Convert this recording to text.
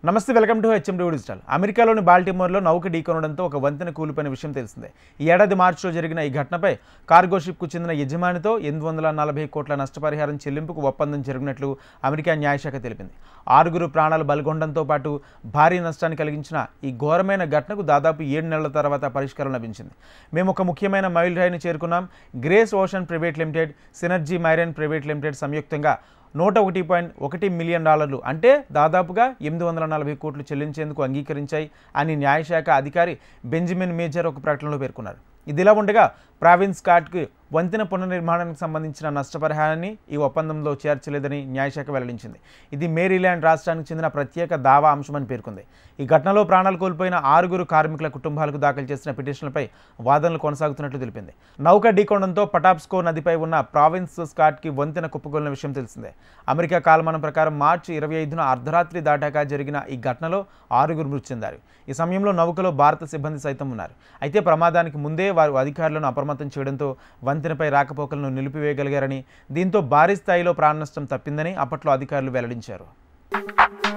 నమస్తే welcome to HMD digital అమెరికాలోని బాల్టిమోర్లో నౌక ఢీకొనడంతో ఒక వంతెన కూలిపోయిన విషయం తెలిసిందే ఈ ఏడాది మార్చిలో జరిగిన ఈ ఘటనపై కార్గో షిప్కు చెందిన యజమానితో ఎనిమిది వందల నలభై కోట్ల నష్టపరిహారం చెల్లింపుకు ఒప్పందం జరిగినట్లు అమెరికా న్యాయశాఖ తెలిపింది ఆరుగురు ప్రాణాలు బలిగొండంతో పాటు భారీ నష్టాన్ని కలిగించిన ఈ ఘోరమైన ఘటనకు దాదాపు ఏడు నెలల తర్వాత పరిష్కారం లభించింది మేము ఒక ముఖ్యమైన మైల్ రాయిని చేరుకున్నాం Grace Ocean private limited synergy Myron private limited సంయుక్తంగా నూట ఒకటి పాయింట్ ఒకటి మిలియన్ డాలర్లు అంటే దాదాపుగా ఎనిమిది వందల నలభై కోట్లు చెల్లించేందుకు అంగీకరించాయి అని న్యాయశాఖ అధికారి బెంజమిన్ మేజర్ ఒక ప్రకటనలో పేర్కొన్నారు ఇదిలా ఉండగా ప్రావిన్స్ కార్డ్కి వంతెన పునర్నిర్మాణానికి సంబంధించిన నష్టపరిహారాన్ని ఈ ఒప్పందంలో చేర్చలేదని న్యాయశాఖ వెల్లడించింది ఇది మేరీల్యాండ్ రాష్ట్రానికి చెందిన ప్రత్యేక దావా అంశమని పేర్కొంది ఈ ఘటనలో ప్రాణాలు కోల్పోయిన ఆరుగురు కార్మికుల కుటుంబాలకు దాఖలు చేసిన పిటిషన్లపై వాదనలు కొనసాగుతున్నట్లు తెలిపింది నౌక ఢీకొనడంతో పటాప్స్కో నదిపై ఉన్న ప్రావిన్స్ స్కాట్కి వంతెన కుప్పగొలిన విషయం తెలిసిందే అమెరికా కాలమానం ప్రకారం మార్చి ఇరవై ఐదున అర్ధరాత్రి దాటాక జరిగిన ఈ ఘటనలో ఆరుగురు మృతి చెందారు ఈ సమయంలో నౌకలో భారత సిబ్బంది సైతం ఉన్నారు అయితే ప్రమాదానికి ముందే వారు అధికారులను అప్రమత్తం చేయడంతో వంతెనపై రాకపోకలను నిలిపివేయగలిగారని దీంతో భారీ స్థాయిలో ప్రాణ నష్టం తప్పిందని అప్పట్లో అధికారులు వెల్లడించారు